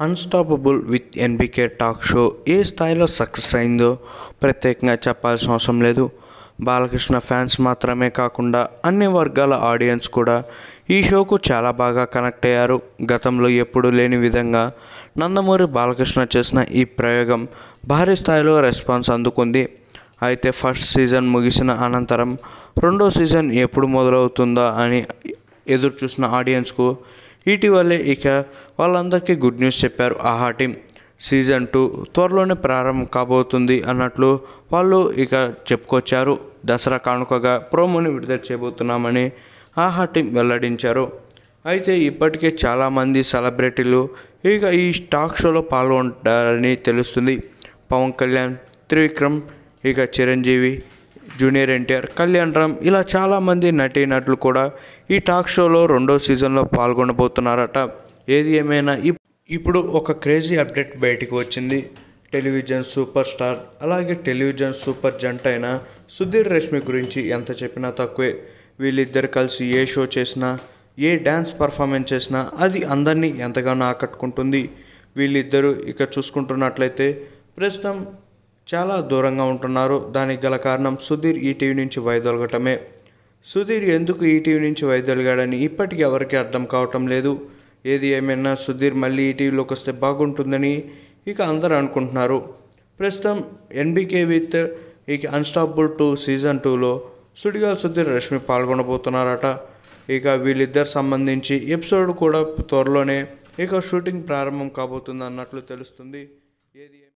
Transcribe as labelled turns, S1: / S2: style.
S1: unstoppable with NBK talk show ఏ స్థాయిలో success అయిందో ప్రత్యేకంగా చెప్పాల్సిన అవసరం లేదు బాలకృష్ణ ఫ్యాన్స్ మాత్రమే కాకుండా అన్ని వర్గాల ఆడియన్స్ కూడా ఈ షోకు చాలా బాగా కనెక్ట్ అయ్యారు గతంలో ఎప్పుడూ లేని విధంగా నందమూరి బాలకృష్ణ చేసిన ఈ ప్రయోగం భారీ స్థాయిలో రెస్పాన్స్ అందుకుంది అయితే ఫస్ట్ సీజన్ ముగిసిన అనంతరం రెండో సీజన్ ఎప్పుడు మొదలవుతుందా అని ఎదురు చూసిన ఆడియన్స్కు ఇటీవలే ఇక వాళ్ళందరికీ గుడ్ న్యూస్ చెప్పారు ఆహా టీం సీజన్ టూ త్వరలోనే ప్రారంభం కాబోతుంది అన్నట్లు వాళ్ళు ఇక చెప్పుకొచ్చారు దసరా కానుకగా ప్రోమోని విడుదల చేయబోతున్నామని ఆహా టీం వెల్లడించారు అయితే ఇప్పటికే చాలామంది సెలబ్రిటీలు ఇక ఈ టాక్ షోలో పాల్గొంటారని తెలుస్తుంది పవన్ కళ్యాణ్ త్రివిక్రమ్ ఇక చిరంజీవి జూనియర్ ఎన్టీఆర్ కళ్యాణ్ రామ్ ఇలా చాలామంది నటీనటులు కూడా ఈ టాక్ షోలో రెండో సీజన్లో పాల్గొనబోతున్నారట ఏది ఏమైనా ఇప్- ఇప్పుడు ఒక క్రేజీ అప్డేట్ బయటికి వచ్చింది టెలివిజన్ సూపర్ స్టార్ అలాగే టెలివిజన్ సూపర్ జంట అయిన సుధీర్ రష్మి గురించి ఎంత చెప్పినా తక్కువే వీళ్ళిద్దరు కలిసి ఏ షో చేసినా ఏ డ్యాన్స్ పర్ఫార్మెన్స్ చేసినా అది అందరినీ ఎంతగానో ఆకట్టుకుంటుంది వీళ్ళిద్దరూ ఇక చూసుకుంటున్నట్లయితే ప్రస్తుతం చాలా దూరంగా ఉంటున్నారు దానికి గల కారణం సుధీర్ ఈటీవీ నుంచి వైదొలగటమే సుధీర్ ఎందుకు ఈటీవీ నుంచి వైదొలిగాడని ఇప్పటికీ ఎవరికీ అర్థం కావటం లేదు ఏది ఏమైనా సుధీర్ మళ్ళీ ఈటీవీలోకి వస్తే బాగుంటుందని ఇక అందరూ అనుకుంటున్నారు ప్రస్తుతం ఎన్బికే విత్ ఇక అన్స్టాపుల్ టూ సీజన్ టూలో సుడిగాల్ సుధీర్ రష్మి పాల్గొనబోతున్నారట ఇక వీళ్ళిద్దరు సంబంధించి ఎపిసోడ్ కూడా త్వరలోనే ఇక షూటింగ్ ప్రారంభం కాబోతుంది అన్నట్లు తెలుస్తుంది ఏది